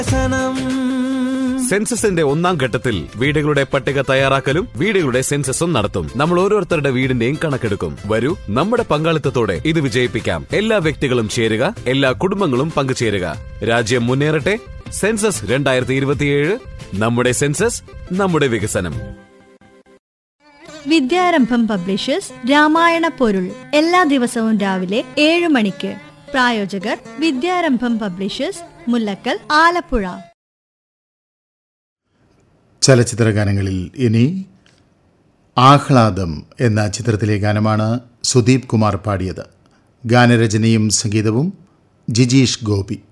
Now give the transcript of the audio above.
സെൻസസിന്റെ ഒന്നാം ഘട്ടത്തിൽ വീടുകളുടെ പട്ടിക തയ്യാറാക്കലും വീടുകളുടെ സെൻസസും നടത്തും നമ്മൾ ഓരോരുത്തരുടെ വീടിന്റെയും കണക്കെടുക്കും വരൂ നമ്മുടെ പങ്കാളിത്തത്തോടെ ഇത് വിജയിപ്പിക്കാം എല്ലാ വ്യക്തികളും ചേരുക എല്ലാ കുടുംബങ്ങളും പങ്കുചേരുക രാജ്യം മുന്നേറട്ടെ സെൻസസ് രണ്ടായിരത്തി ഇരുപത്തിയേഴ് നമ്മുടെ സെൻസസ് നമ്മുടെ വികസനം വിദ്യാരംഭം പബ്ലിഷേഴ്സ് രാമായണ പൊരുൾ എല്ലാ ദിവസവും രാവിലെ ഏഴ് മണിക്ക് പ്രായോജകർ വിദ്യാരംഭം പബ്ലിഷേഴ്സ് മുല്ലക്കൽ ആലപ്പുഴ ചലച്ചിത്ര ഗാനങ്ങളിൽ ഇനി ആഹ്ലാദം എന്ന ചിത്രത്തിലെ ഗാനമാണ് സുദീപ് കുമാർ പാടിയത് ഗാനരചനയും സംഗീതവും ജിജീഷ് ഗോപി